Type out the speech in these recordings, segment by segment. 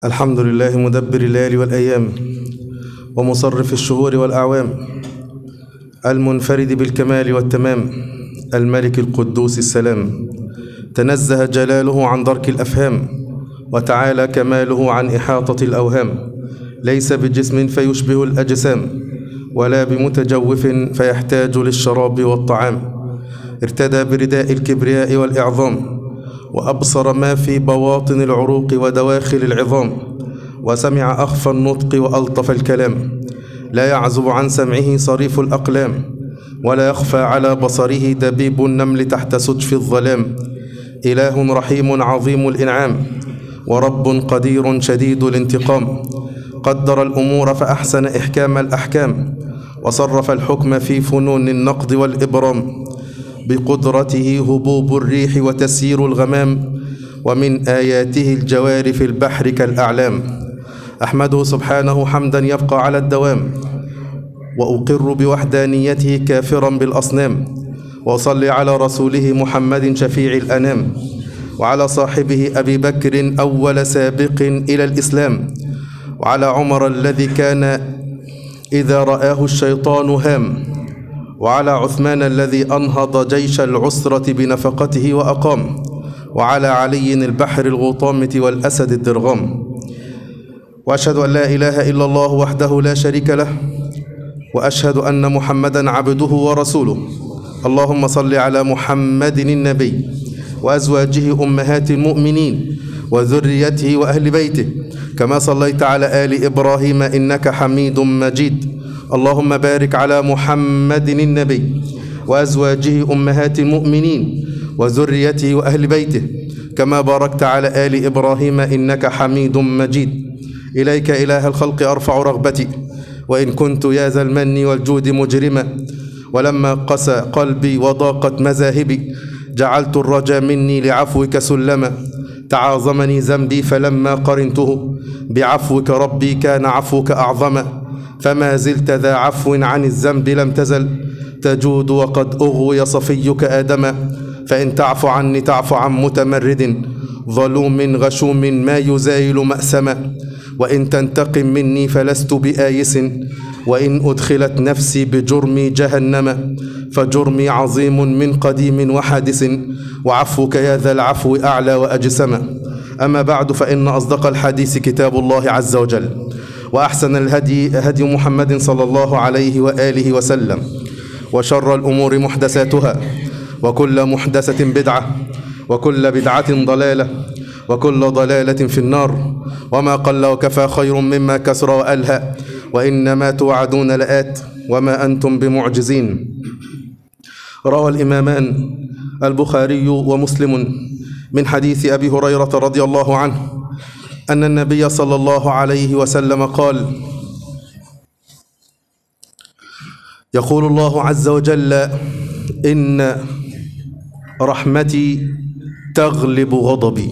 الحمد لله مدبر الليالي والأيام ومصرف الشهور والأعوام المنفرد بالكمال والتمام الملك القدوس السلام تنزه جلاله عن درك الأفهام وتعالى كماله عن إحاطة الأوهام ليس بجسم فيشبه الأجسام ولا بمتجوف فيحتاج للشراب والطعام ارتدى برداء الكبرياء والإعظام وأبصر ما في بواطن العروق ودواخل العظام وسمع أخفى النطق وألطف الكلام لا يعزب عن سمعه صريف الأقلام ولا يخفى على بصره دبيب النمل تحت سجف الظلام إله رحيم عظيم الإنعام ورب قدير شديد الانتقام قدر الأمور فأحسن إحكام الأحكام وصرف الحكم في فنون النقد والإبرام بقدرته هبوب الريح وتسيير الغمام ومن آياته الجوار في البحر كالأعلام أحمده سبحانه حمدا يبقى على الدوام وأقر بوحدانيته كافرا بالأصنام وأصلي على رسوله محمد شفيع الأنام وعلى صاحبه أبي بكر أول سابق إلى الإسلام وعلى عمر الذي كان إذا رآه الشيطان هام وعلى عثمان الذي أنهض جيش العسرة بنفقته وأقام وعلى علي البحر الغطامة والأسد الدرغام وأشهد أن لا إله إلا الله وحده لا شريك له وأشهد أن محمدا عبده ورسوله اللهم صل على محمد النبي وأزواجه أمهات المؤمنين وذريته وأهل بيته كما صليت على آل إبراهيم إنك حميد مجيد اللهم بارك على محمد النبي وأزواجه أمهات المؤمنين وذريته وأهل بيته كما باركت على آل إبراهيم إنك حميد مجيد إليك إله الخلق أرفع رغبتي وإن كنت يا ذا المن والجود مجرما ولما قسى قلبي وضاقت مذاهبي جعلت الرجا مني لعفوك سلما تعاظمني ذنبي فلما قرنته بعفوك ربي كان عفوك أعظما فما زلت ذا عفو عن الذنب لم تزل تجود وقد أغوي صفيك آدما فإن تعف عني تعف عن متمرد ظلوم غشوم ما يزايل مأسما وإن تنتقم مني فلست بآيس وإن أدخلت نفسي بجرمي جهنم فجرمي عظيم من قديم وحادث وعفوك يا ذا العفو أعلى وأجسم أما بعد فإن أصدق الحديث كتاب الله عز وجل وأحسن الهدي هدي محمد صلى الله عليه وآله وسلم وشر الأمور محدثاتها وكل محدثة بدعة وكل بدعة ضلالة وكل ضلالة في النار وما قل وكفى خير مما كسر وألهى وإنما توعدون لآت وما أنتم بمعجزين روى الإمامان البخاري ومسلم من حديث أبي هريرة رضي الله عنه أن النبي صلى الله عليه وسلم قال يقول الله عز وجل إن رحمتي تغلب غضبي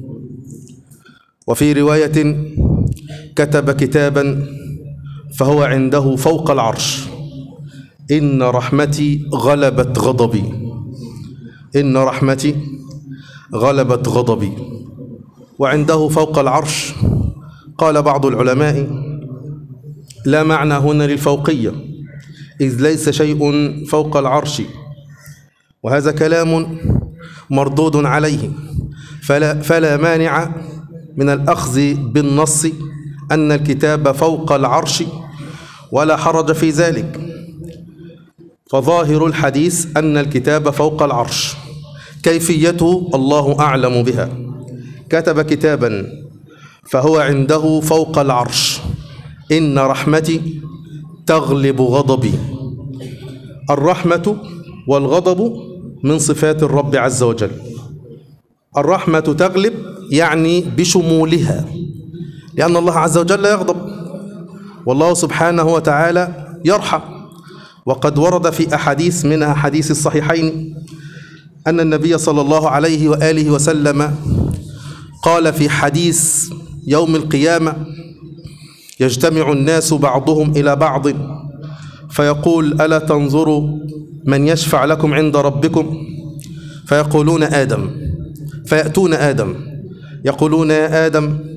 وفي رواية كتب كتابا فهو عنده فوق العرش إن رحمتي غلبت غضبي إن رحمتي غلبت غضبي وعنده فوق العرش قال بعض العلماء لا معنى هنا للفوقية إذ ليس شيء فوق العرش وهذا كلام مردود عليه فلا, فلا مانع من الأخذ بالنص أن الكتاب فوق العرش ولا حرج في ذلك فظاهر الحديث أن الكتاب فوق العرش كيفيته الله أعلم بها كتب كتابا فهو عنده فوق العرش إن رحمتي تغلب غضبي الرحمة والغضب من صفات الرب عز وجل الرحمة تغلب يعني بشمولها لأن الله عز وجل يغضب والله سبحانه وتعالى يرحم وقد ورد في أحاديث منها حديث الصحيحين أن النبي صلى الله عليه وآله وسلم قال في حديث يوم القيامة يجتمع الناس بعضهم إلى بعض فيقول ألا تنظروا من يشفع لكم عند ربكم فيقولون آدم فيأتون آدم يقولون يا آدم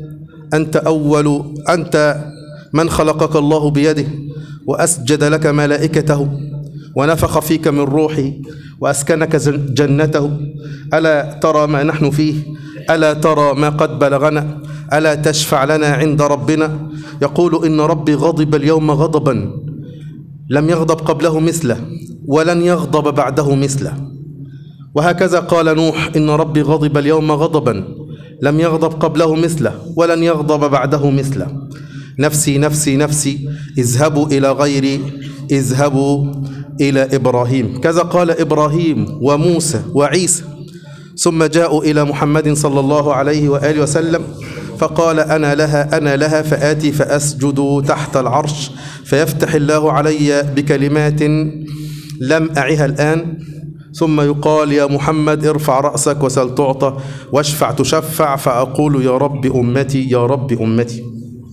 أنت أول أنت من خلقك الله بيده وأسجد لك ملائكته ونفخ فيك من روحه وأسكنك زن- جنته ألا ترى ما نحن فيه ألا ترى ما قد بلغنا ألا تشفع لنا عند ربنا يقول إن ربي غضب اليوم غضبا لم يغضب قبله مثله ولن يغضب بعده مثله وهكذا قال نوح إن ربي غضب اليوم غضبا لم يغضب قبله مثله ولن يغضب بعده مثله نفسي نفسي نفسي اذهبوا إلى غيري اذهبوا إلى إبراهيم كذا قال إبراهيم وموسى وعيسى ثم جاءوا إلى محمد صلى الله عليه وآله وسلم فقال أنا لها أنا لها فآتي فأسجد تحت العرش فيفتح الله علي بكلمات لم أعها الآن ثم يقال يا محمد ارفع رأسك وسل تعطى واشفع تشفع فأقول يا رب أمتي يا رب أمتي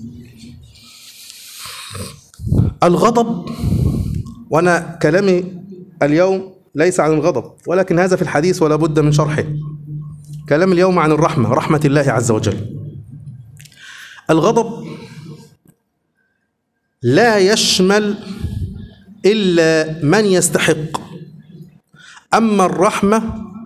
الغضب وأنا كلامي اليوم ليس عن الغضب ولكن هذا في الحديث ولا بد من شرحه كلام اليوم عن الرحمة رحمة الله عز وجل الغضب لا يشمل إلا من يستحق أما الرحمة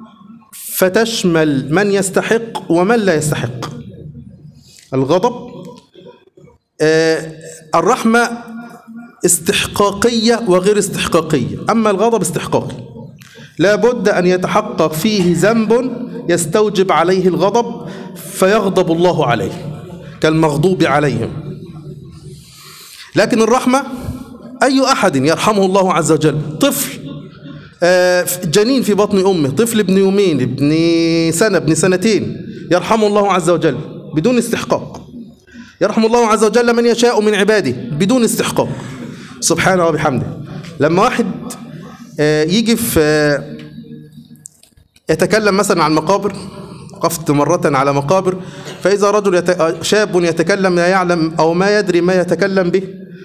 فتشمل من يستحق ومن لا يستحق الغضب آه، الرحمة استحقاقية وغير استحقاقية أما الغضب استحقاقي لا بد أن يتحقق فيه ذنب يستوجب عليه الغضب فيغضب الله عليه كالمغضوب عليهم لكن الرحمة أي أحد يرحمه الله عز وجل طفل آه، جنين في بطن أمه طفل ابن يومين ابن سنة ابن سنتين يرحمه الله عز وجل بدون استحقاق يرحم الله عز وجل من يشاء من عباده بدون استحقاق سبحانه وبحمده لما واحد آه، يجي في آه، يتكلم مثلا عن مقابر وقفت مرة على مقابر فإذا رجل يت... شاب يتكلم لا يعلم أو ما يدري ما يتكلم به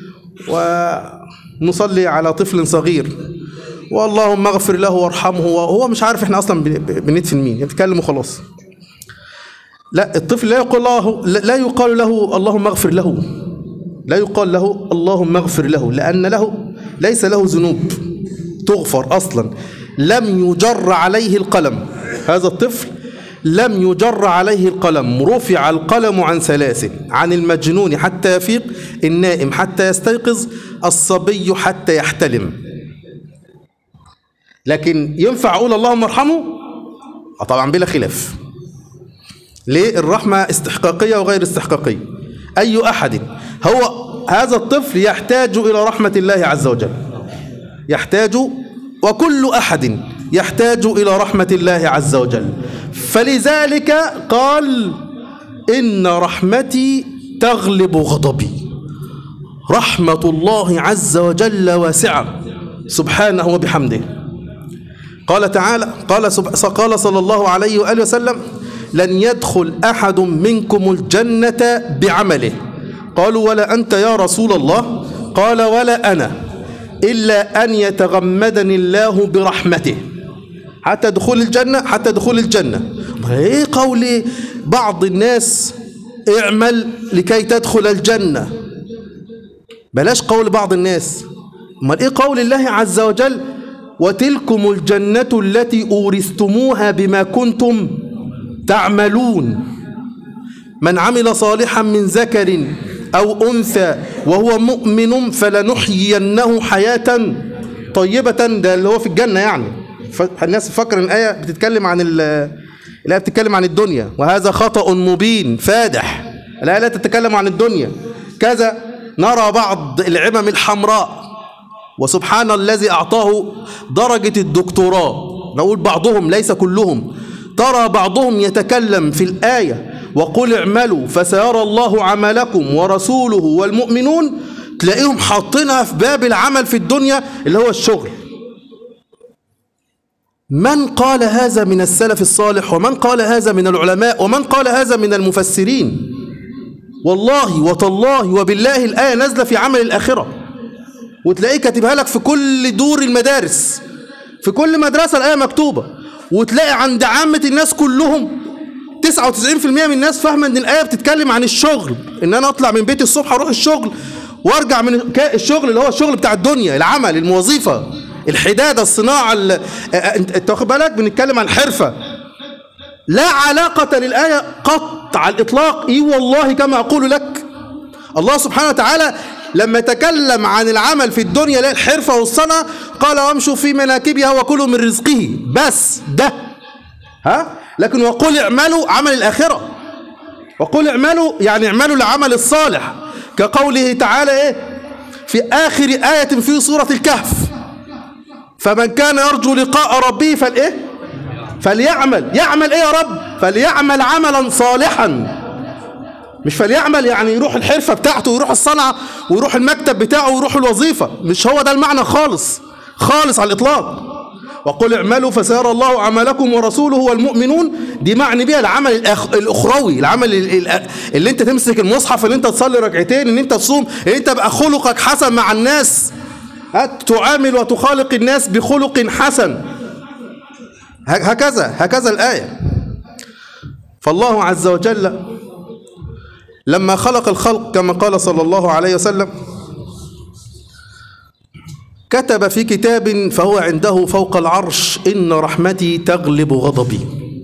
ونصلي على طفل صغير واللهم اغفر له وارحمه وهو مش عارف احنا اصلا بن- بندفن مين يتكلم وخلاص لا الطفل لا يقول له لا يقال له اللهم اغفر له لا يقال له اللهم اغفر له لأن له ليس له ذنوب تغفر أصلا لم يجر عليه القلم هذا الطفل لم يجر عليه القلم رفع القلم عن ثلاث عن المجنون حتى يفيق النائم حتى يستيقظ الصبي حتى يحتلم لكن ينفع أقول اللهم ارحمه آه طبعا بلا خلاف ليه الرحمة استحقاقية وغير استحقاقية أي أحد هو هذا الطفل يحتاج إلى رحمة الله عز وجل يحتاج وكل أحد يحتاج إلى رحمة الله عز وجل فلذلك قال إن رحمتي تغلب غضبي رحمة الله عز وجل واسعة سبحانه وبحمده قال تعالى قال سب... قال صلى الله عليه وآله وسلم لن يدخل أحد منكم الجنة بعمله قالوا ولا أنت يا رسول الله قال ولا أنا إلا أن يتغمدني الله برحمته حتى دخول الجنة حتى دخول الجنة ايه قول بعض الناس اعمل لكي تدخل الجنة بلاش قول بعض الناس امال ايه قول الله عز وجل وتلكم الجنة التي أورثتموها بما كنتم تعملون من عمل صالحا من ذكر أو أنثى وهو مؤمن فلنحيينه حياة طيبة ده اللي هو في الجنة يعني الناس فكر الآية بتتكلم عن الآية بتتكلم عن الدنيا وهذا خطأ مبين فادح الآية لا تتكلم عن الدنيا كذا نرى بعض العمم الحمراء وسبحان الذي أعطاه درجة الدكتوراه نقول بعضهم ليس كلهم ترى بعضهم يتكلم في الآية وقل اعملوا فسيرى الله عملكم ورسوله والمؤمنون تلاقيهم حاطينها في باب العمل في الدنيا اللي هو الشغل من قال هذا من السلف الصالح ومن قال هذا من العلماء ومن قال هذا من المفسرين والله وتالله وبالله الآية نازلة في عمل الآخرة وتلاقيه كاتبها لك في كل دور المدارس في كل مدرسة الآية مكتوبة وتلاقي عند عامة الناس كلهم 99% من الناس فاهمه ان الايه بتتكلم عن الشغل ان انا اطلع من بيتي الصبح اروح الشغل وارجع من الك- الشغل اللي هو الشغل بتاع الدنيا العمل الوظيفه الحداده الصناعه ال- آه، آه، انت أنت واخد بالك بنتكلم عن الحرفه لا علاقه للايه قط على الاطلاق اي والله كما اقول لك الله سبحانه وتعالى لما تكلم عن العمل في الدنيا لا الحرفه والصنعه قال وامشوا في مناكبها وكلوا من رزقه بس ده ها لكن وقل اعملوا عمل الآخرة وقل اعملوا يعني اعملوا العمل الصالح كقوله تعالى ايه في آخر آية في سورة الكهف فمن كان يرجو لقاء ربه فالايه فليعمل يعمل ايه يا رب فليعمل عملا صالحا مش فليعمل يعني يروح الحرفة بتاعته ويروح الصنعة ويروح المكتب بتاعه ويروح الوظيفة مش هو ده المعنى خالص خالص على الإطلاق وقل اعملوا فسيرى الله عملكم ورسوله والمؤمنون دي معني بيها العمل الأخ... الأخروي العمل ال- ال- اللي انت تمسك المصحف اللي انت تصلي ركعتين ان انت تصوم ان انت بقى خلقك حسن مع الناس ها؟ تعامل وتخالق الناس بخلق حسن ه- هكذا هكذا الآية فالله عز وجل لما خلق الخلق كما قال صلى الله عليه وسلم كتب في كتاب فهو عنده فوق العرش إن رحمتي تغلب غضبي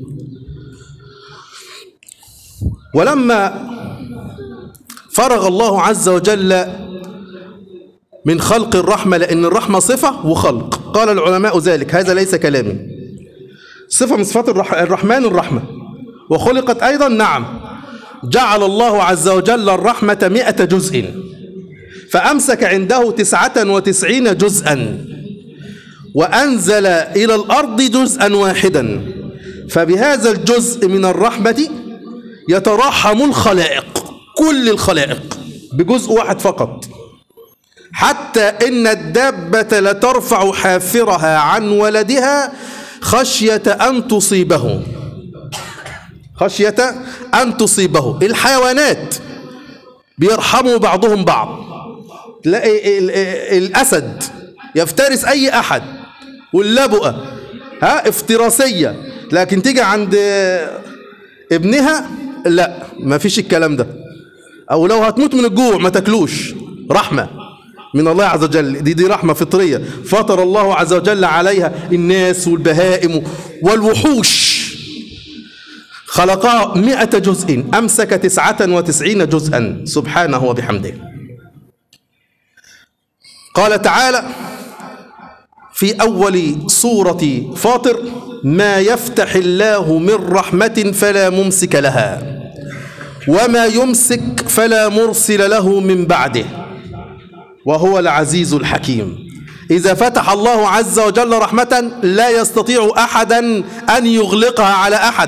ولما فرغ الله عز وجل من خلق الرحمة لأن الرحمة صفة وخلق قال العلماء ذلك هذا ليس كلامي صفة من صفات الرح- الرحمن الرحمة وخلقت أيضا نعم جعل الله عز وجل الرحمة مئة جزء فأمسك عنده تسعة وتسعين جزءا وأنزل إلى الأرض جزءا واحدا فبهذا الجزء من الرحمة يترحم الخلائق كل الخلائق بجزء واحد فقط حتى إن الدابة لترفع حافرها عن ولدها خشية أن تصيبه خشية أن تصيبه الحيوانات بيرحموا بعضهم بعض تلاقي ال- ال- الأسد يفترس أي أحد واللبؤة ها افتراسية لكن تيجي عند ابنها لا ما فيش الكلام ده أو لو هتموت من الجوع ما تاكلوش رحمة من الله عز وجل دي دي رحمة فطرية فطر الله عز وجل عليها الناس والبهائم والوحوش خلقها مئة جزء أمسك تسعة وتسعين جزءا سبحانه وبحمده قال تعالى في أول سورة فاطر ما يفتح الله من رحمة فلا ممسك لها وما يمسك فلا مرسل له من بعده وهو العزيز الحكيم إذا فتح الله عز وجل رحمة لا يستطيع أحدا أن يغلقها على أحد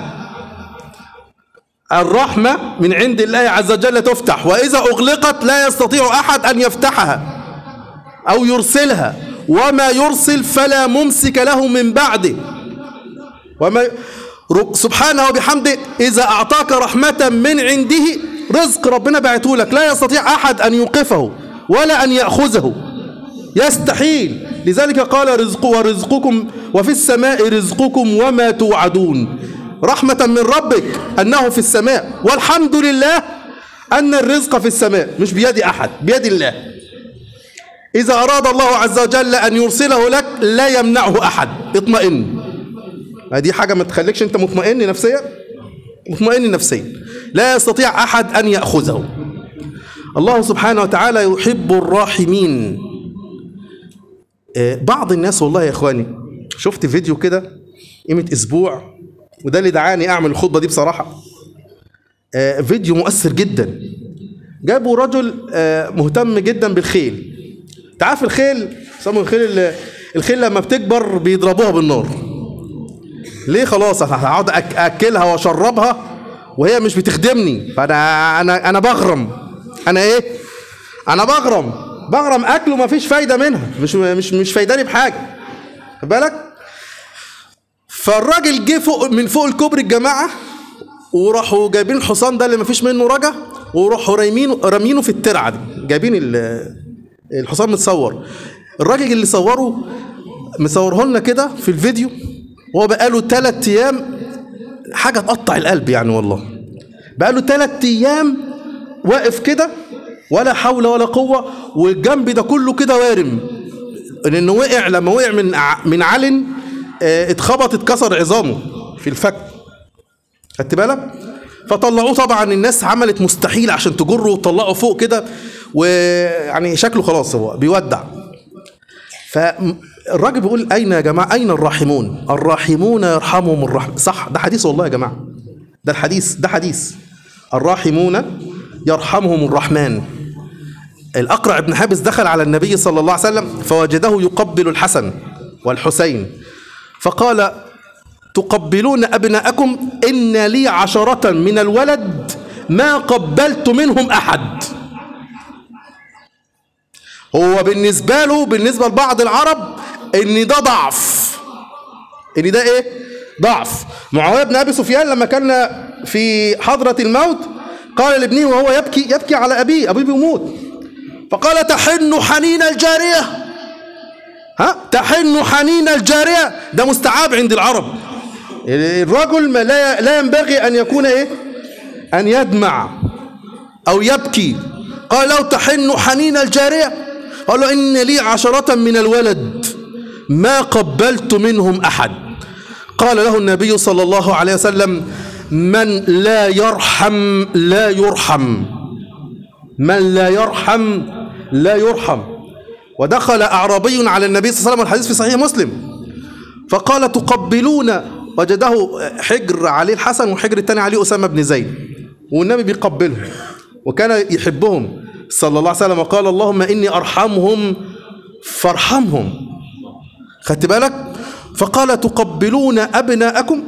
الرحمة من عند الله عز وجل تفتح وإذا أغلقت لا يستطيع أحد أن يفتحها أو يرسلها وما يرسل فلا ممسك له من بعده وما سبحانه وبحمده إذا أعطاك رحمة من عنده رزق ربنا بعته لك لا يستطيع أحد أن يوقفه ولا أن يأخذه يستحيل لذلك قال رزق ورزقكم وفي السماء رزقكم وما توعدون رحمة من ربك أنه في السماء والحمد لله أن الرزق في السماء مش بيد أحد بيد الله إذا أراد الله عز وجل أن يرسله لك لا يمنعه أحد اطمئن دي حاجة ما تخليكش أنت مطمئن نفسيا مطمئن نفسيا لا يستطيع أحد أن يأخذه الله سبحانه وتعالى يحب الراحمين آه، بعض الناس والله يا إخواني شفت فيديو كده قيمة أسبوع وده اللي دعاني أعمل الخطبة دي بصراحة آه، فيديو مؤثر جدا جابوا رجل آه، مهتم جدا بالخيل تعرف الخيل سموا الخيل ال- الخيل لما بتكبر بيضربوها بالنار ليه خلاص أنا هقعد أك- اكلها واشربها وهي مش بتخدمني فانا انا انا بغرم انا ايه انا بغرم بغرم اكل وما فيش فايده منها مش مش مش فايداني بحاجه خد بالك فالراجل جه فوق من فوق الكوبري الجماعه وراحوا جايبين الحصان ده اللي ما فيش منه رجا وراحوا رايمينه رامينه في الترعه دي جايبين ال- الحصان متصور الراجل اللي صوره مصوره لنا كده في الفيديو وهو بقاله ثلاث ايام حاجة تقطع القلب يعني والله بقى له ثلاث أيام واقف كده ولا حول ولا قوة والجنب ده كله كده وارم لأنه وقع لما وقع من ع- من علن آه، اتخبط اتكسر عظامه في الفك خدت بالك؟ فطلعوه طبعا الناس عملت مستحيل عشان تجره وتطلعه فوق كده ويعني شكله خلاص هو بيودع فالراجل بيقول أين يا جماعة أين الراحمون الراحمون يرحمهم الرحمن صح ده حديث والله يا جماعة ده الحديث ده حديث الراحمون يرحمهم الرحمن الأقرع بن حابس دخل على النبي صلى الله عليه وسلم فوجده يقبل الحسن والحسين فقال تقبلون أبناءكم إن لي عشرة من الولد ما قبلت منهم أحد هو بالنسبة له بالنسبة لبعض العرب إن ده ضعف إن ده إيه؟ ضعف معاوية بن أبي سفيان لما كان في حضرة الموت قال لابنه وهو يبكي يبكي على أبيه أبيه بيموت فقال تحن حنين الجارية ها تحن حنين الجارية ده مستعاب عند العرب الرجل ما لا لا ينبغي أن يكون إيه أن يدمع أو يبكي قال له تحن حنين الجارية قال له إن لي عشرة من الولد ما قبلت منهم أحد قال له النبي صلى الله عليه وسلم من لا يرحم لا يرحم من لا يرحم لا يرحم ودخل أعرابي على النبي صلى الله عليه وسلم الحديث في صحيح مسلم فقال تقبلون وجده حجر عليه الحسن والحجر الثاني عليه أسامة بن زيد والنبي بيقبلهم وكان يحبهم صلى الله عليه وسلم وقال اللهم إني أرحمهم فارحمهم خدت بالك فقال تقبلون أبناءكم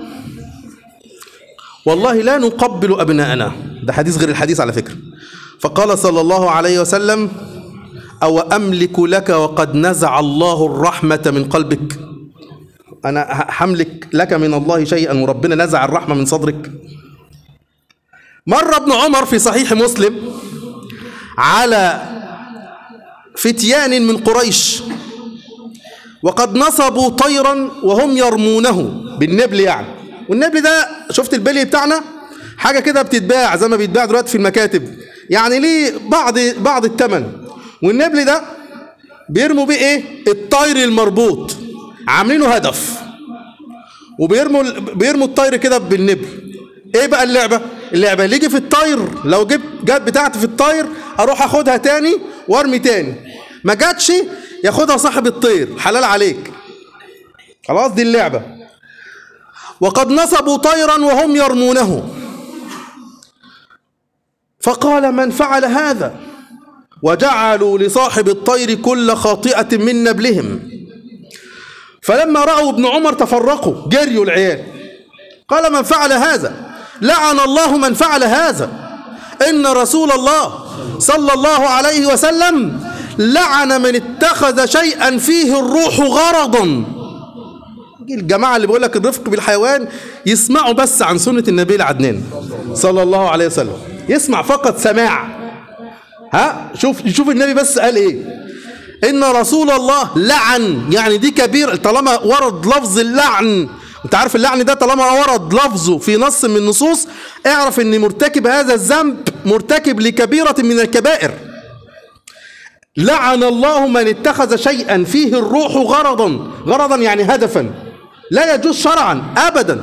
والله لا نقبل أبناءنا ده حديث غير الحديث على فكرة فقال صلى الله عليه وسلم أو أملك لك وقد نزع الله الرحمة من قلبك أنا حملك لك من الله شيئا وربنا نزع الرحمة من صدرك مر ابن عمر في صحيح مسلم على فتيان من قريش وقد نصبوا طيرا وهم يرمونه بالنبل يعني والنبل ده شفت البلي بتاعنا حاجة كده بتتباع زي ما بيتباع دلوقتي في المكاتب يعني ليه بعض بعض الثمن والنبل ده بيرموا بيه ايه الطير المربوط عاملينه هدف وبيرموا بيرموا الطير كده بالنبل ايه بقى اللعبه اللعبه اللي يجي في الطير لو جبت جت بتاعتي في الطير اروح اخدها تاني وارمي تاني ما جاتش ياخدها صاحب الطير حلال عليك خلاص دي اللعبه وقد نصبوا طيرا وهم يرمونه فقال من فعل هذا وجعلوا لصاحب الطير كل خاطئة من نبلهم فلما رأوا ابن عمر تفرقوا جريوا العيال قال من فعل هذا لعن الله من فعل هذا إن رسول الله صلى الله عليه وسلم لعن من اتخذ شيئا فيه الروح غرضا الجماعة اللي بيقول لك الرفق بالحيوان يسمعوا بس عن سنة النبي العدنان صلى الله عليه وسلم يسمع فقط سماع ها شوف شوف النبي بس قال ايه ان رسول الله لعن يعني دي كبير طالما ورد لفظ اللعن انت عارف اللعن ده طالما ورد لفظه في نص من النصوص اعرف ان مرتكب هذا الذنب مرتكب لكبيرة من الكبائر لعن الله من اتخذ شيئا فيه الروح غرضا غرضا يعني هدفا لا يجوز شرعا ابدا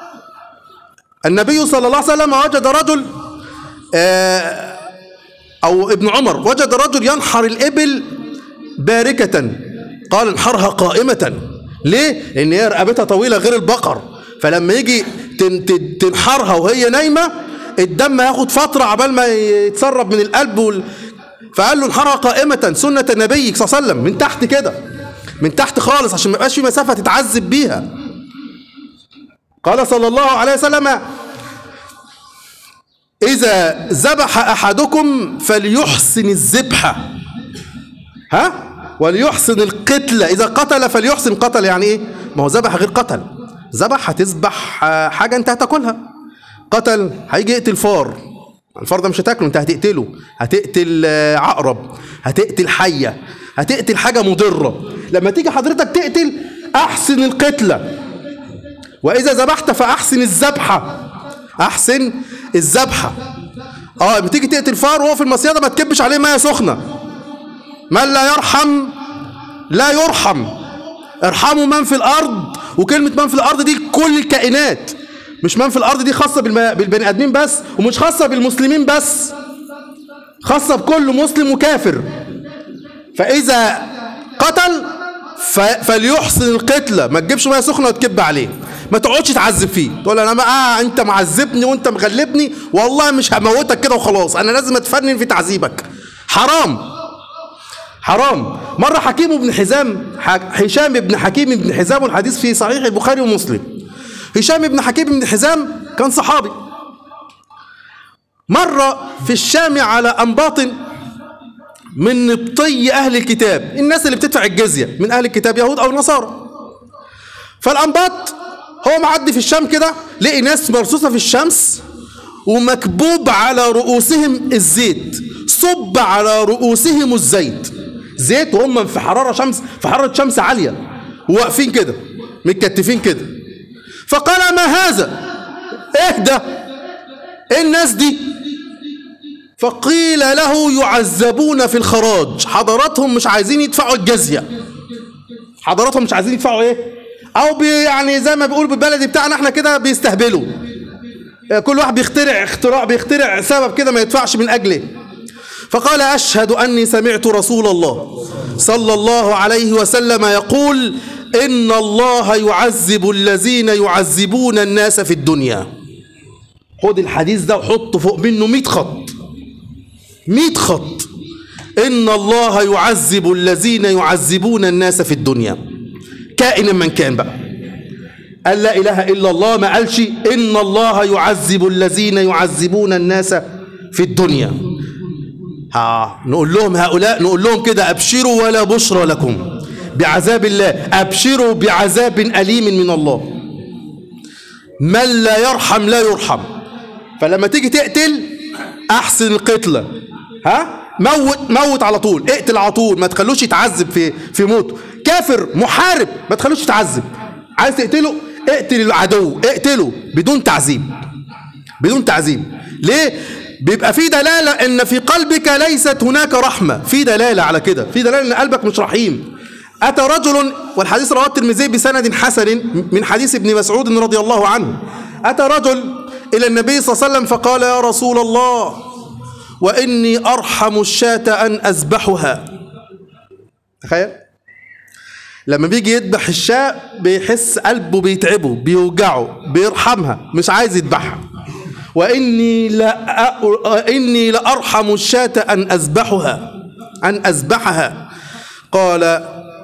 النبي صلى الله عليه وسلم وجد رجل آه أو ابن عمر وجد رجل ينحر الإبل باركة قال انحرها قائمة ليه؟ لأن هي رقبتها طويلة غير البقر فلما يجي تن- تن- تنحرها وهي نايمة الدم هياخد فترة عبال ما يتسرب من القلب وال... فقال له انحرها قائمة سنة النبي صلى الله عليه وسلم من تحت كده من تحت خالص عشان ما يبقاش في مسافة تتعذب بيها قال صلى الله عليه وسلم إذا ذبح أحدكم فليحسن الذبحة ها وليحسن القتلة إذا قتل فليحسن قتل يعني إيه ما هو ذبح غير قتل ذبح هتذبح آه، حاجة أنت هتاكلها قتل هيجي يقتل فار الفار ده مش هتاكله أنت هتقتله هتقتل آه، عقرب هتقتل حية هتقتل حاجة مضرة لما تيجي حضرتك تقتل أحسن القتلة واذا ذبحت فاحسن الذبحه احسن الذبحه اه بتيجي تقتل فار وهو في المصيده ما تكبش عليه ميه سخنه من لا يرحم لا يرحم ارحموا من في الارض وكلمه من في الارض دي كل الكائنات مش من في الارض دي خاصه بالم- بالبني ادمين بس ومش خاصه بالمسلمين بس خاصه بكل مسلم وكافر فاذا قتل ف... فليحسن القتله ما تجيبش ميه سخنه وتكب عليه ما تقعدش تعذب فيه تقول انا ما آه انت معذبني وانت مغلبني والله مش هموتك كده وخلاص انا لازم اتفنن في تعذيبك حرام حرام مرة حكيم بن حزام ح- هشام بن حكيم بن حزام والحديث في صحيح البخاري ومسلم هشام بن حكيم بن حزام كان صحابي مرة في الشام على أنباط من نبطي أهل الكتاب الناس اللي بتدفع الجزية من أهل الكتاب يهود أو نصارى فالأنباط هو معدي في الشام كده لقي ناس مرصوصة في الشمس ومكبوب على رؤوسهم الزيت صب على رؤوسهم الزيت زيت وهم في حرارة شمس في حرارة شمس عالية وواقفين كده متكتفين كده فقال ما هذا اهدى ايه الناس دي فقيل له يعذبون في الخراج حضراتهم مش عايزين يدفعوا الجزية حضراتهم مش عايزين يدفعوا ايه او بي يعني زي ما بيقولوا بالبلدي بتاعنا احنا كده بيستهبلوا كل واحد بيخترع اختراع بيخترع سبب كده ما يدفعش من اجله فقال اشهد اني سمعت رسول الله صلى الله عليه وسلم يقول ان الله يعذب الذين يعذبون الناس في الدنيا خد الحديث ده وحطه فوق منه 100 خط 100 خط ان الله يعذب الذين يعذبون الناس في الدنيا كائنا من كان بقى قال لا اله الا الله ما قالش ان الله يعذب الذين يعذبون الناس في الدنيا ها نقول لهم هؤلاء نقول لهم كده ابشروا ولا بشرى لكم بعذاب الله ابشروا بعذاب اليم من الله من لا يرحم لا يرحم فلما تيجي تقتل احسن القتله ها موت موت على طول اقتل على طول ما تخلوش يتعذب في في موته كافر محارب ما تخلوش يتعذب عايز تقتله اقتل العدو اقتله بدون تعذيب بدون تعذيب ليه بيبقى في دلالة ان في قلبك ليست هناك رحمة في دلالة على كده في دلالة ان قلبك مش رحيم أتى رجل والحديث رواه الترمذي بسند حسن من حديث ابن مسعود رضي الله عنه أتى رجل إلى النبي صلى الله عليه وسلم فقال يا رسول الله وإني أرحم الشاة أن أذبحها تخيل لما بيجي يذبح الشاة بيحس قلبه بيتعبه بيوجعه بيرحمها مش عايز يذبحها وإني لا إني لأرحم الشاة أن أذبحها أن أذبحها قال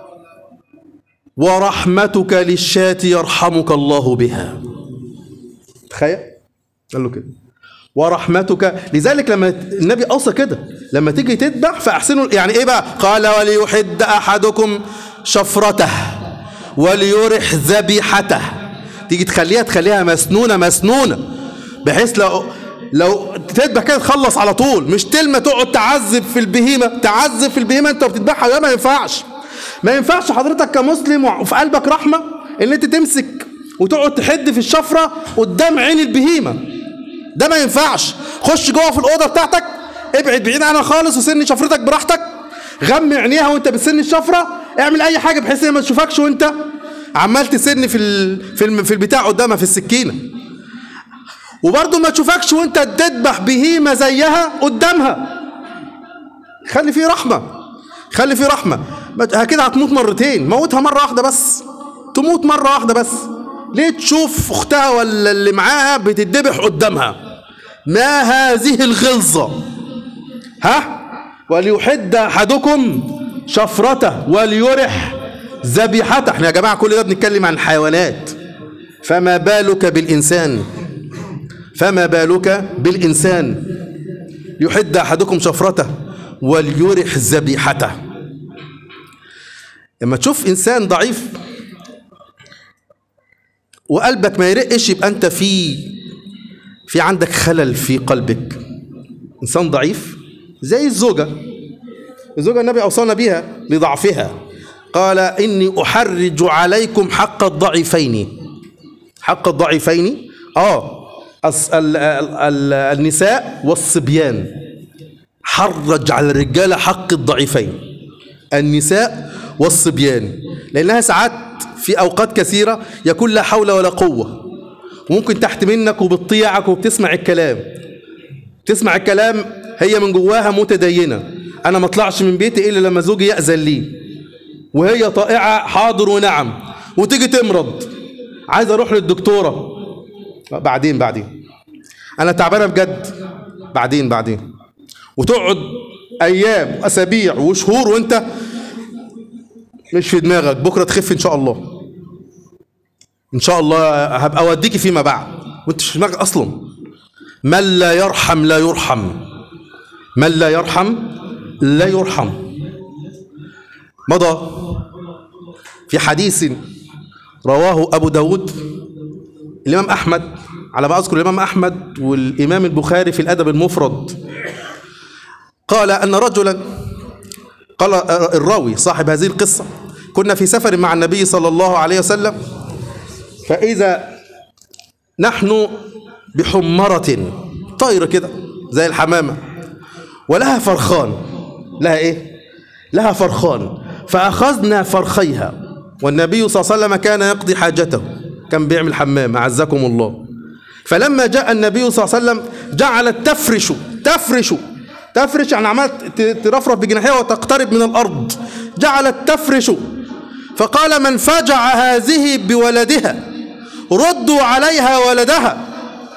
ورحمتك للشاة يرحمك الله بها تخيل قال له كده ورحمتك لذلك لما النبي اوصى كده لما تيجي تذبح فاحسنوا يعني ايه بقى قال وليحد احدكم شفرته وليرح ذبيحته تيجي تخليها تخليها مسنونه مسنونه بحيث لو لو تذبح كده تخلص على طول مش تلمة تقعد تعذب في البهيمة تعذب في البهيمة انت بتذبحها ده ما ينفعش ما ينفعش حضرتك كمسلم وفي قلبك رحمة ان انت تمسك وتقعد تحد في الشفرة قدام عين البهيمة ده ما ينفعش خش جوه في الأوضة بتاعتك ابعد بعيد عنها خالص وسن شفرتك براحتك غمي عينيها وانت بتسن الشفرة اعمل اي حاجة بحيث ان ما تشوفكش وانت عمال تسن في ال... في, الم... في البتاع قدامها في السكينة وبرضه ما تشوفكش وانت تذبح بهيمة زيها قدامها خلي فيه رحمة خلي فيه رحمة كده هتموت مرتين موتها مرة واحدة بس تموت مرة واحدة بس ليه تشوف اختها ولا اللي معاها بتدبح قدامها ما هذه الغلظة ها وليحد احدكم شفرته وليرح ذبيحته احنا يا جماعة كل ده بنتكلم عن الحيوانات فما بالك بالإنسان فما بالك بالإنسان يحد أحدكم شفرته وليرح ذبيحته لما تشوف إنسان ضعيف وقلبك ما يرقش يبقى أنت في في عندك خلل في قلبك إنسان ضعيف زي الزوجة الزوجة النبي أوصانا بها لضعفها قال إني أحرج عليكم حق الضعيفين حق الضعيفين اه الس- ال- ال- ال- النساء والصبيان حرج على الرجالة حق الضعيفين النساء والصبيان لأنها ساعات في أوقات كثيرة يكون لا حول ولا قوة وممكن تحت منك وبتطيعك وبتسمع الكلام تسمع الكلام هي من جواها متدينة أنا ما اطلعش من بيتي إلا لما زوجي يأذن لي وهي طائعة حاضر ونعم وتيجي تمرض عايز أروح للدكتورة بعدين بعدين أنا تعبانة بجد بعدين بعدين وتقعد أيام وأسابيع وشهور وأنت مش في دماغك بكرة تخف إن شاء الله إن شاء الله هبقى أوديكي فيما بعد وأنت مش في دماغك أصلا من لا يرحم لا يرحم من لا يرحم لا يرحم مضى في حديث رواه أبو داود الإمام أحمد على ما أذكر الإمام أحمد والإمام البخاري في الأدب المفرد قال أن رجلا قال الراوي صاحب هذه القصة كنا في سفر مع النبي صلى الله عليه وسلم فإذا نحن بحمرة طايرة كده زي الحمامة ولها فرخان لها إيه؟ لها فرخان فأخذنا فرخيها والنبي صلى الله عليه وسلم كان يقضي حاجته كان بيعمل حمام أعزكم الله فلما جاء النبي صلى الله عليه وسلم جعلت تفرش تفرش تفرش يعني عمالة ت- ترفرف بجناحها وتقترب من الأرض جعلت تفرش فقال من فجع هذه بولدها ردوا عليها ولدها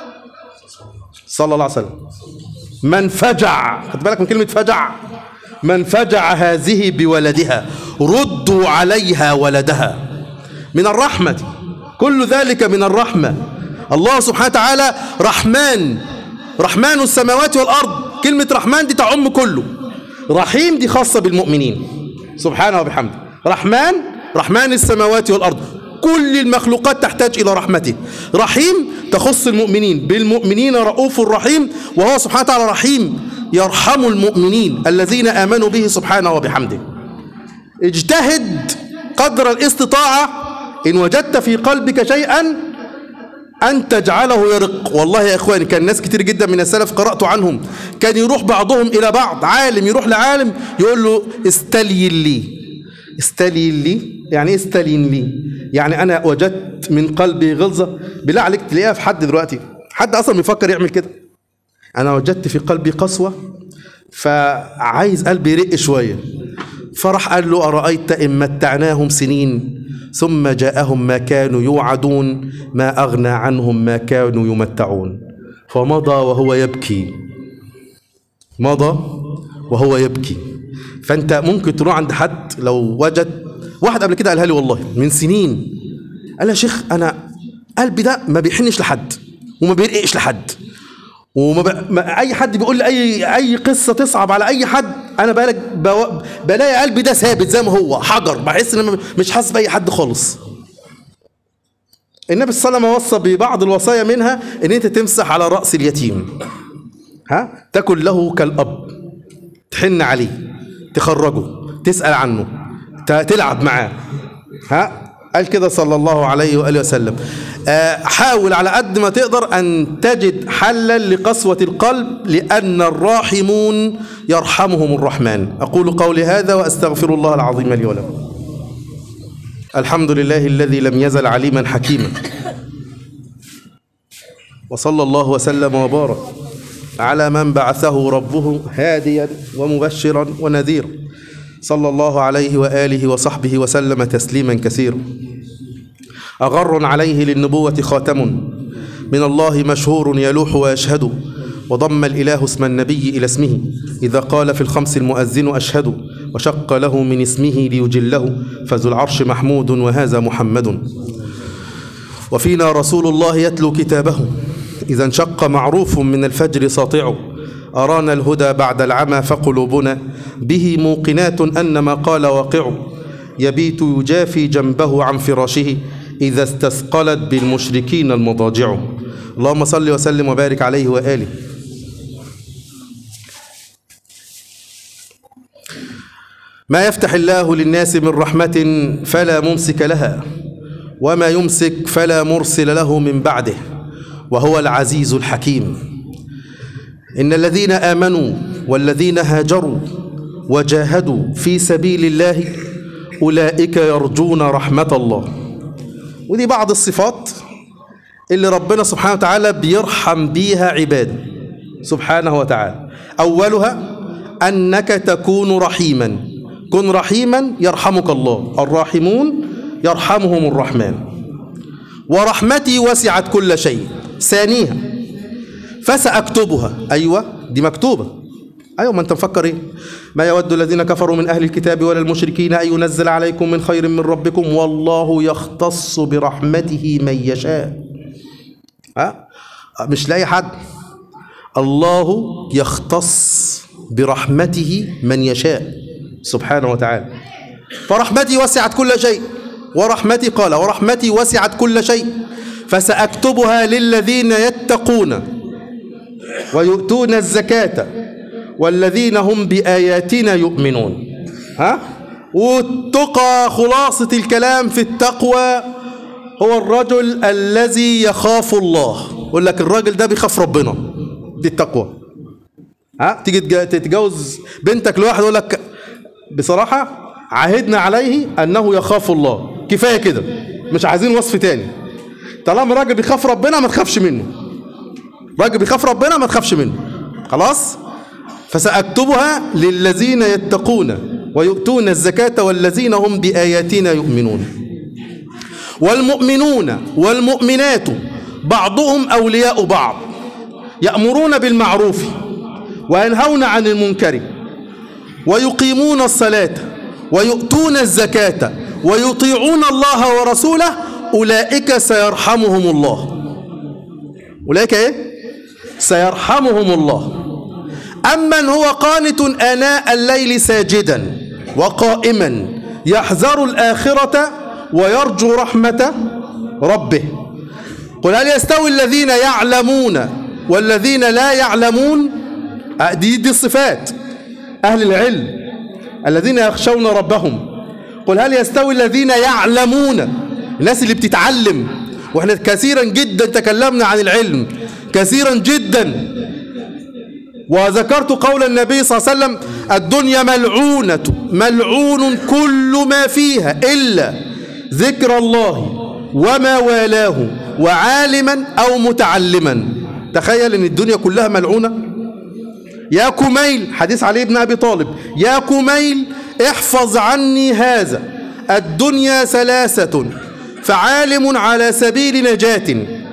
صلى الله عليه وسلم من فجع خد بالك من كلمة فجع من فجع هذه بولدها ردوا عليها ولدها من الرحمة كل ذلك من الرحمة الله سبحانه وتعالى رحمن رحمن السماوات والأرض كلمة رحمن دي تعم كله رحيم دي خاصة بالمؤمنين سبحانه وبحمده رحمن رحمن السماوات والأرض كل المخلوقات تحتاج إلى رحمته رحيم تخص المؤمنين بالمؤمنين رؤوف رحيم وهو سبحانه وتعالى رحيم يرحم المؤمنين الذين آمنوا به سبحانه وبحمده اجتهد قدر الاستطاعة إن وجدت في قلبك شيئا أن تجعله يرق والله يا إخواني كان ناس كتير جدا من السلف قرأت عنهم كان يروح بعضهم إلى بعض عالم يروح لعالم يقول له استلين لي استلين لي يعني إيه استلين لي يعني أنا وجدت من قلبي غلظة بالله عليك تلاقيها في حد دلوقتي حد أصلا بيفكر يعمل كده أنا وجدت في قلبي قسوة فعايز قلبي يرق شوية فراح قال له أرأيت إن متعناهم سنين ثم جاءهم ما كانوا يوعدون ما أغنى عنهم ما كانوا يمتعون فمضى وهو يبكي مضى وهو يبكي فأنت ممكن تروح عند حد لو وجد واحد قبل كده قالها لي والله من سنين قال لي يا شيخ أنا قلبي ده ما بيحنش لحد وما بيرقش لحد وما ب... ما اي حد بيقول لي اي اي قصه تصعب على اي حد انا بالك بو... بلاقي قلبي ده ثابت زي ما هو حجر بحس ان أنا مش حاسس باي حد خالص النبي صلى الله عليه وسلم وصى ببعض الوصايا منها ان انت تمسح على راس اليتيم ها تكن له كالاب تحن عليه تخرجه تسال عنه ت... تلعب معاه ها قال كده صلى الله عليه وآله وسلم آه، حاول على قد ما تقدر أن تجد حلا لقسوة القلب لأن الراحمون يرحمهم الرحمن أقول قولي هذا وأستغفر الله العظيم لي ولكم الحمد لله الذي لم يزل عليما حكيما وصلى الله وسلم وبارك على من بعثه ربه هاديا ومبشرا ونذيرا صلى الله عليه وآله وصحبه وسلم تسليما كثيرا أغر عليه للنبوة خاتم من الله مشهور يلوح ويشهد وضم الإله اسم النبي إلى اسمه إذا قال في الخمس المؤذن أشهد وشق له من اسمه ليجله فذو العرش محمود وهذا محمد وفينا رسول الله يتلو كتابه إذا انشق معروف من الفجر ساطع أرانا الهدى بعد العمى فقلوبنا به موقنات أن ما قال واقع يبيت يجافي جنبه عن فراشه إذا استثقلت بالمشركين المضاجع اللهم صل وسلم وبارك عليه وآله ما يفتح الله للناس من رحمة فلا ممسك لها وما يمسك فلا مرسل له من بعده وهو العزيز الحكيم إن الذين آمنوا والذين هاجروا وجاهدوا في سبيل الله أولئك يرجون رحمة الله ودي بعض الصفات اللي ربنا سبحانه وتعالى بيرحم بيها عباده سبحانه وتعالى أولها أنك تكون رحيما كن رحيما يرحمك الله الراحمون يرحمهم الرحمن ورحمتي وسعت كل شيء ثانيها فسأكتبها أيوة دي مكتوبة أيوة ما أنت مفكر إيه ما يود الذين كفروا من أهل الكتاب ولا المشركين أن ينزل عليكم من خير من ربكم والله يختص برحمته من يشاء ها مش لاقي حد الله يختص برحمته من يشاء سبحانه وتعالى فرحمتي وسعت كل شيء ورحمتي قال ورحمتي وسعت كل شيء فسأكتبها للذين يتقون ويؤتون الزكاة والذين هم بآياتنا يؤمنون ها والتقى خلاصة الكلام في التقوى هو الرجل الذي يخاف الله يقول لك الراجل ده بيخاف ربنا دي التقوى ها تيجي تج- تتجوز بنتك لواحد يقول لك بصراحة عهدنا عليه أنه يخاف الله كفاية كده مش عايزين وصف تاني طالما راجل بيخاف ربنا ما تخافش منه راجل بيخاف ربنا ما تخافش منه خلاص فسأكتبها للذين يتقون ويؤتون الزكاة والذين هم بآياتنا يؤمنون والمؤمنون والمؤمنات بعضهم أولياء بعض يأمرون بالمعروف وينهون عن المنكر ويقيمون الصلاة ويؤتون الزكاة ويطيعون الله ورسوله أولئك سيرحمهم الله أولئك إيه؟ سيرحمهم الله أمن هو قانت آناء الليل ساجدا وقائما يحذر الآخرة ويرجو رحمة ربه قل هل يستوي الذين يعلمون والذين لا يعلمون آه، دي دي الصفات أهل العلم الذين يخشون ربهم قل هل يستوي الذين يعلمون الناس اللي بتتعلم واحنا كثيرا جدا تكلمنا عن العلم كثيرا جدا وذكرت قول النبي صلى الله عليه وسلم الدنيا ملعونة ملعون كل ما فيها إلا ذكر الله وما والاه وعالما أو متعلما تخيل ان الدنيا كلها ملعونة يا كميل حديث علي بن أبي طالب يا كميل احفظ عني هذا الدنيا ثلاثة فعالم على سبيل نجاة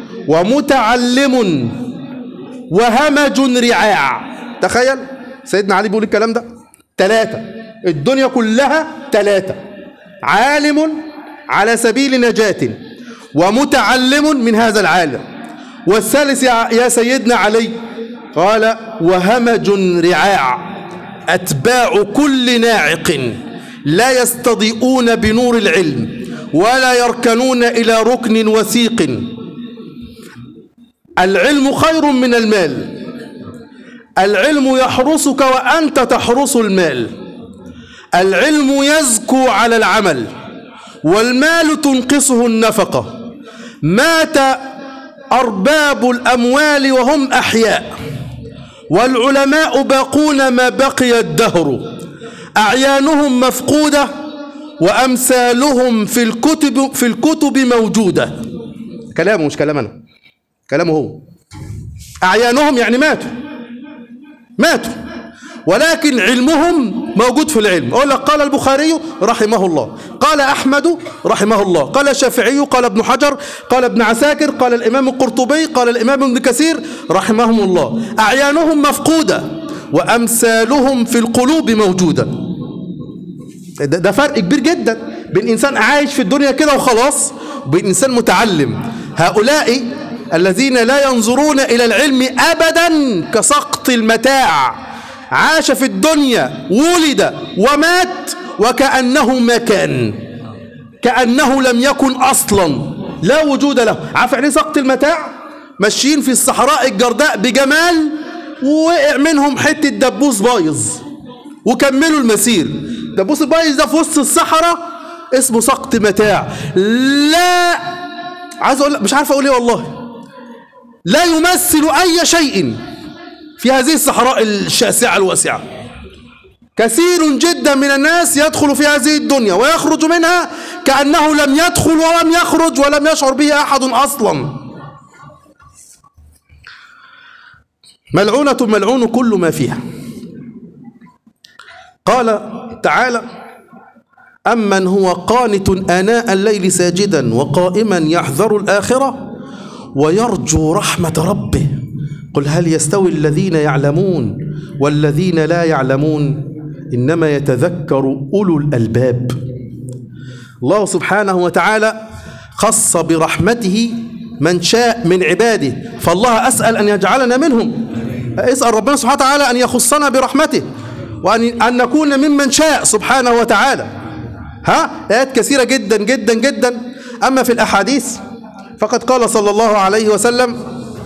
ومتعلم وهمج رعاع تخيل سيدنا علي بيقول الكلام ده ثلاثة الدنيا كلها ثلاثة عالم على سبيل نجاة ومتعلم من هذا العالم والثالث يا يا سيدنا علي قال وهمج رعاع أتباع كل ناعق لا يستضيئون بنور العلم ولا يركنون إلى ركن وثيق العلم خير من المال العلم يحرسك وأنت تحرس المال العلم يزكو على العمل والمال تنقصه النفقة مات أرباب الأموال وهم أحياء والعلماء باقون ما بقي الدهر أعيانهم مفقودة وأمثالهم في الكتب في الكتب موجودة كلامه مش كلام أنا كلامه هو أعيانهم يعني ماتوا ماتوا ولكن علمهم موجود في العلم أقول لك قال البخاري رحمه الله قال أحمد رحمه الله قال الشافعي قال ابن حجر قال ابن عساكر قال الإمام القرطبي قال الإمام ابن كثير رحمهم الله أعيانهم مفقودة وأمثالهم في القلوب موجودة ده, ده فرق كبير جدا بين إنسان عايش في الدنيا كده وخلاص وبين إنسان متعلم هؤلاء الذين لا ينظرون إلى العلم أبدا كسقط المتاع عاش في الدنيا ولد ومات وكأنه ما كان كأنه لم يكن أصلا لا وجود له عارف يعني إيه سقط المتاع ماشيين في الصحراء الجرداء بجمال ووقع منهم حتة دبوس بايظ وكملوا المسير دبوس البايظ ده في وسط الصحراء اسمه سقط متاع لا عايز اقول مش عارف اقول ايه والله لا يمثل اي شيء في هذه الصحراء الشاسعه الواسعه كثير جدا من الناس يدخل في هذه الدنيا ويخرج منها كانه لم يدخل ولم يخرج ولم يشعر به احد اصلا ملعونه ملعون كل ما فيها قال تعالى أمن هو قانت آناء الليل ساجدا وقائما يحذر الآخرة ويرجو رحمة ربه قل هل يستوي الذين يعلمون والذين لا يعلمون إنما يتذكر أولو الألباب الله سبحانه وتعالى خص برحمته من شاء من عباده فالله أسأل أن يجعلنا منهم اسأل ربنا سبحانه وتعالى أن يخصنا برحمته وأن أن نكون ممن شاء سبحانه وتعالى ها آيات كثيرة جدا جدا جدا أما في الأحاديث فقد قال صلى الله عليه وسلم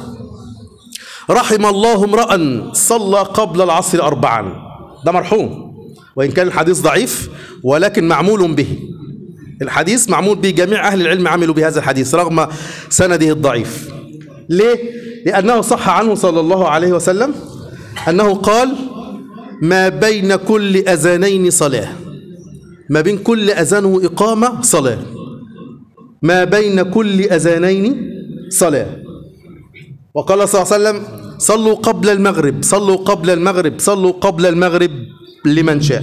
رحم الله امرأ صلى قبل العصر أربعا ده مرحوم وإن كان الحديث ضعيف ولكن معمول به الحديث معمول به جميع أهل العلم عملوا بهذا الحديث رغم سنده الضعيف ليه؟ لأنه صح عنه صلى الله عليه وسلم أنه قال ما بين كل أذانين صلاة ما بين كل أذان وإقامة صلاة ما بين كل أذانين صلاة وقال صلى الله عليه وسلم صلوا قبل المغرب صلوا قبل المغرب صلوا قبل المغرب لمن شاء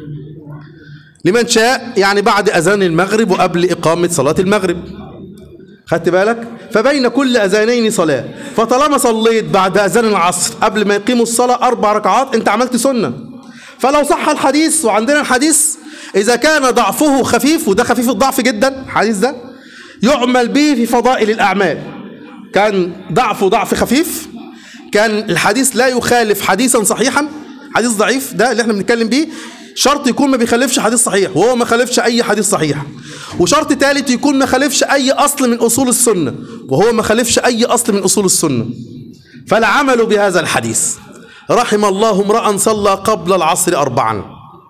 لمن شاء يعني بعد أذان المغرب وقبل إقامة صلاة المغرب خدت بالك فبين كل أذانين صلاة فطالما صليت بعد أذان العصر قبل ما يقيموا الصلاة أربع ركعات أنت عملت سنة فلو صح الحديث وعندنا الحديث إذا كان ضعفه خفيف وده خفيف الضعف جدا الحديث ده يعمل به في فضائل الأعمال كان ضعفه ضعف خفيف كان الحديث لا يخالف حديثا صحيحا حديث ضعيف ده اللي احنا بنتكلم بيه شرط يكون ما بيخالفش حديث صحيح وهو ما خالفش اي حديث صحيح وشرط ثالث يكون ما خالفش اي اصل من اصول السنه وهو ما خالفش اي اصل من اصول السنه فالعمل بهذا الحديث رحم الله امرا صلى قبل العصر اربعا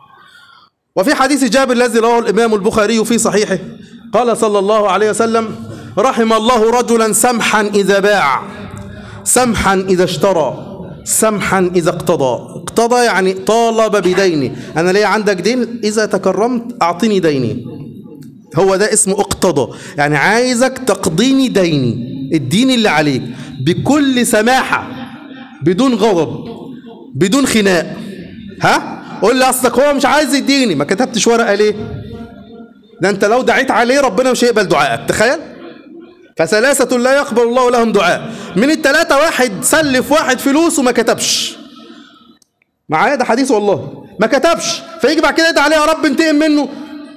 وفي حديث جابر الذي رواه الامام البخاري في صحيحه قال صلى الله عليه وسلم رحم الله رجلا سمحا اذا باع سمحا اذا اشترى سمحا إذا اقتضى اقتضى يعني طالب بديني أنا ليه عندك دين إذا تكرمت أعطني ديني هو ده اسمه اقتضى يعني عايزك تقضيني ديني الدين اللي عليك بكل سماحة بدون غضب بدون خناق ها قول لي اصلك هو مش عايز يديني ما كتبتش ورقه ليه ده انت لو دعيت عليه ربنا مش هيقبل دعائك تخيل فثلاثة لا يقبل الله لهم دعاء من الثلاثة واحد سلف واحد فلوس وما كتبش معايا ده حديث والله ما كتبش فيجي بعد كده يدعي عليه يا رب انتقم منه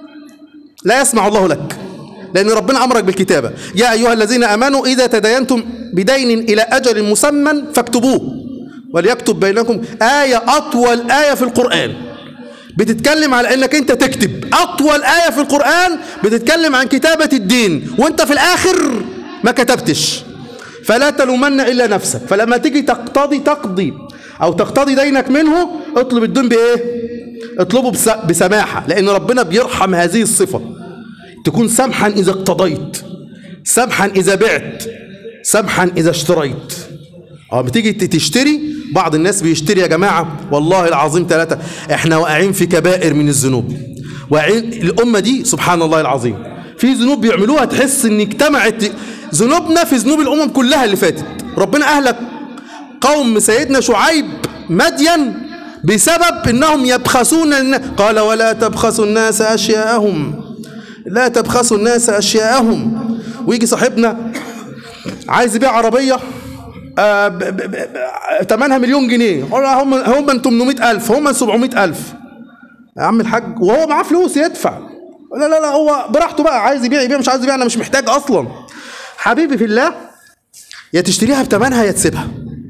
لا يسمع الله لك لأن ربنا أمرك بالكتابة يا أيها الذين آمنوا إذا تداينتم بدين إلى أجل مسمى فاكتبوه وليكتب بينكم آية أطول آية في القرآن بتتكلم على انك انت تكتب اطول آية في القرآن بتتكلم عن كتابة الدين وانت في الاخر ما كتبتش فلا تلومن الا نفسك فلما تيجي تقتضي تقضي او تقتضي دينك منه اطلب الدين بايه اطلبه بس بسماحة لان ربنا بيرحم هذه الصفة تكون سمحا اذا اقتضيت سمحا اذا بعت سمحا اذا اشتريت اه بتيجي تشتري بعض الناس بيشتري يا جماعة والله العظيم ثلاثة احنا واقعين في كبائر من الذنوب واقعين الأمة دي سبحان الله العظيم في ذنوب بيعملوها تحس ان اجتمعت ذنوبنا في ذنوب الأمم كلها اللي فاتت ربنا أهلك قوم سيدنا شعيب مدين بسبب انهم يبخسون الناس قال ولا تبخسوا الناس اشياءهم لا تبخسوا الناس اشياءهم ويجي صاحبنا عايز يبيع عربيه آه ب- ب- ب- تمنها مليون جنيه هم هم من 800000 هم من 700000 يا عم الحاج وهو معاه فلوس يدفع لا لا لا هو براحته بقى عايز يبيع يبيع مش عايز يبيع انا مش محتاج اصلا حبيبي في الله يا تشتريها بتمنها يا تسيبها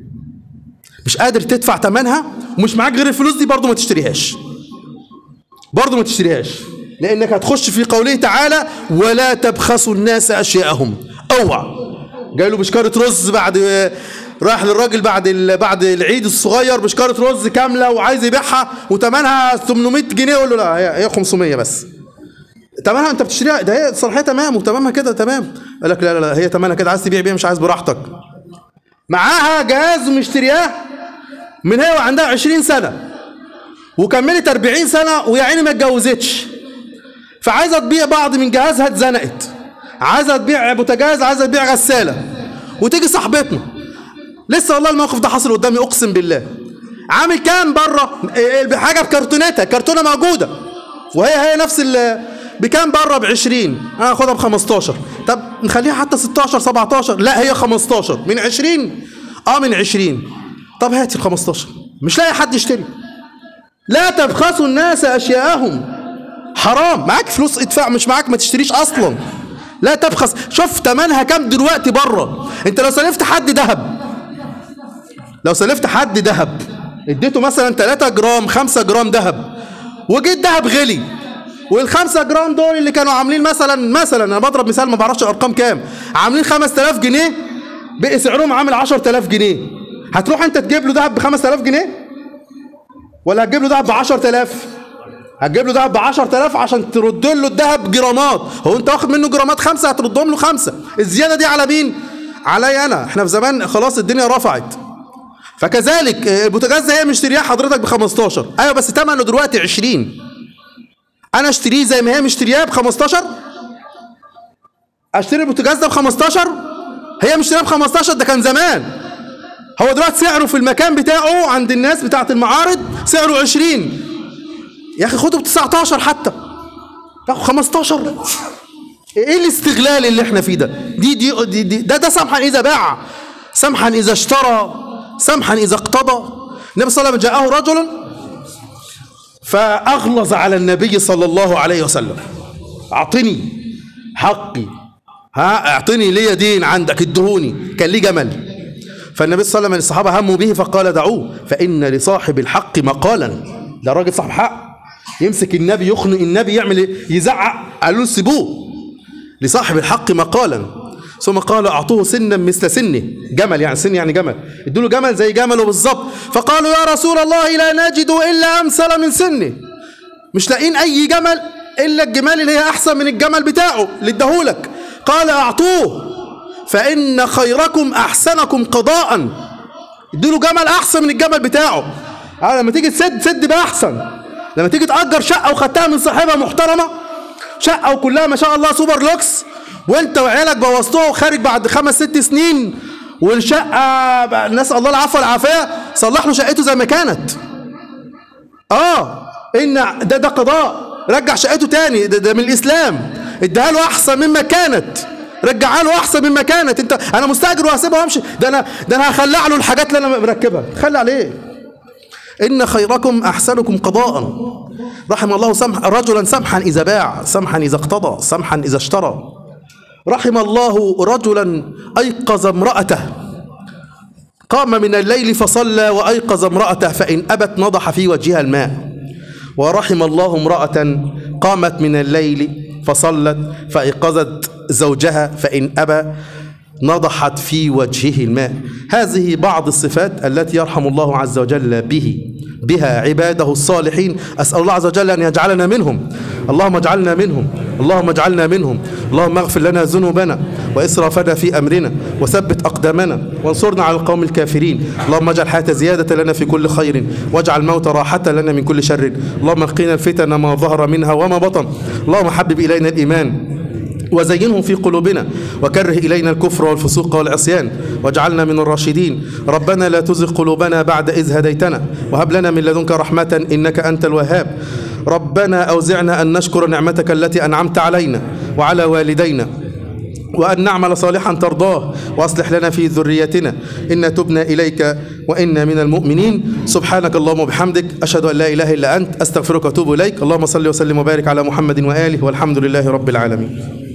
مش قادر تدفع تمنها ومش معاك غير الفلوس دي برضه ما تشتريهاش برضه ما تشتريهاش لانك هتخش في قوله تعالى ولا تبخسوا الناس اشياءهم اوعى جاي له بشكاره رز بعد راح للراجل بعد ال... بعد العيد الصغير بشكاره رز كامله وعايز يبيعها وثمنها 800 جنيه يقول له لا هي هي 500 بس تمامها انت بتشتريها ده هي صلاحيه تمام وتمامها كده تمام قال لك لا لا لا هي تمامها كده عايز تبيع بيع مش عايز براحتك معاها جهاز مشترياه من هي وعندها 20 سنه وكملت 40 سنه ويا عيني ما اتجوزتش فعايزه تبيع بعض من جهازها اتزنقت عايزه تبيع بوتاجاز عايزه تبيع غساله وتيجي صاحبتنا لسه والله الموقف ده حصل قدامي اقسم بالله عامل كام بره حاجه بكرتونتها كرتونه موجوده وهي هي نفس ال بكام بره ب 20 انا هاخدها ب 15 طب نخليها حتى 16 17 لا هي 15 من 20 اه من 20 طب هاتي ال 15 مش لاقي حد يشتري لا تبخسوا الناس اشياءهم حرام معاك فلوس ادفع مش معاك ما تشتريش اصلا لا تبخس شوف تمنها كام دلوقتي بره انت لو سلفت حد ذهب لو سلفت حد ذهب اديته مثلا 3 جرام 5 جرام ذهب وجيت ذهب غلي والخمسة جرام دول اللي كانوا عاملين مثلا مثلا انا بضرب مثال ما بعرفش الارقام كام عاملين 5000 جنيه بقي سعرهم عامل 10000 جنيه هتروح انت تجيب له ذهب ب 5000 جنيه ولا هتجيب له ذهب ب 10000 هتجيب له ذهب ب 10000 عشان ترد له الذهب جرامات هو انت واخد منه جرامات خمسه هتردهم له خمسه الزياده دي على مين عليا انا احنا في زمان خلاص الدنيا رفعت فكذلك البوتاجاز هي مشترياه حضرتك ب 15 ايوه بس ثمنه دلوقتي 20 انا اشتريه زي ما هي مشترياه ب 15 اشتري البوتاجاز ده ب 15 هي مشترياه ب 15 ده كان زمان هو دلوقتي سعره في المكان بتاعه عند الناس بتاعت المعارض سعره 20 يا اخي خده ب 19 حتى تاخد 15 ايه الاستغلال اللي احنا فيه ده دي دي, دي, دي ده ده سمحا اذا باع سمحا اذا اشترى سمحا اذا اقتضى النبي صلى الله عليه وسلم جاءه رجل فاغلظ على النبي صلى الله عليه وسلم اعطني حقي ها اعطني لي دين عندك ادهوني كان ليه جمل فالنبي صلى الله عليه وسلم الصحابه هموا به فقال دعوه فان لصاحب الحق مقالا ده راجل صاحب حق يمسك النبي يخنق النبي يعمل ايه يزعق قالوا له سيبوه لصاحب الحق مقالا ثم قال اعطوه سنا مثل سنه جمل يعني سن يعني جمل ادوا له جمل زي جمله بالظبط فقالوا يا رسول الله لا نجد الا امثل من سنه مش لاقيين اي جمل الا الجمال اللي هي احسن من الجمل بتاعه اللي اداهولك قال اعطوه فان خيركم احسنكم قضاء ادوا له جمل احسن من الجمل بتاعه اه لما تيجي تسد سد بقى احسن لما تيجي تأجر شقة وخدتها من صاحبها محترمة شقة وكلها ما شاء الله سوبر لوكس وانت وعيالك بوظتوها وخارج بعد خمس ست سنين والشقة نسأل الله العفو والعافية صلح له شقته زي ما كانت اه ان ده ده قضاء رجع شقته تاني ده, ده من الاسلام اديها له احسن مما كانت رجعها له احسن مما كانت انت انا مستاجر وهسيبها وامشي ده انا ده انا هخلع له الحاجات اللي انا مركبها خلع ليه إن خيركم أحسنكم قضاء رحم الله سمح رجلا سمحا إذا باع سمحا إذا اقتضى سمحا إذا اشترى رحم الله رجلا أيقظ امرأته قام من الليل فصلى وأيقظ امرأته فإن أبت نضح في وجهها الماء ورحم الله امرأة قامت من الليل فصلت فأيقظت زوجها فإن أبى نضحت في وجهه الماء هذه بعض الصفات التي يرحم الله عز وجل به بها عباده الصالحين أسأل الله عز وجل أن يجعلنا منهم اللهم اجعلنا منهم اللهم اجعلنا منهم اللهم اغفر لنا ذنوبنا وإسرافنا في أمرنا وثبت أقدامنا وانصرنا على القوم الكافرين اللهم اجعل الحياة زيادة لنا في كل خير واجعل الموت راحة لنا من كل شر اللهم قنا الفتن ما ظهر منها وما بطن اللهم حبب إلينا الإيمان وزينه في قلوبنا وكره إلينا الكفر والفسوق والعصيان واجعلنا من الراشدين ربنا لا تزغ قلوبنا بعد إذ هديتنا وهب لنا من لدنك رحمة إنك أنت الوهاب ربنا أوزعنا أن نشكر نعمتك التي أنعمت علينا وعلى والدينا وأن نعمل صالحا ترضاه وأصلح لنا في ذريتنا إن تبنا إليك وإنا من المؤمنين سبحانك اللهم وبحمدك أشهد أن لا إله إلا أنت أستغفرك وأتوب إليك اللهم صل وسلم وبارك على محمد وآله والحمد لله رب العالمين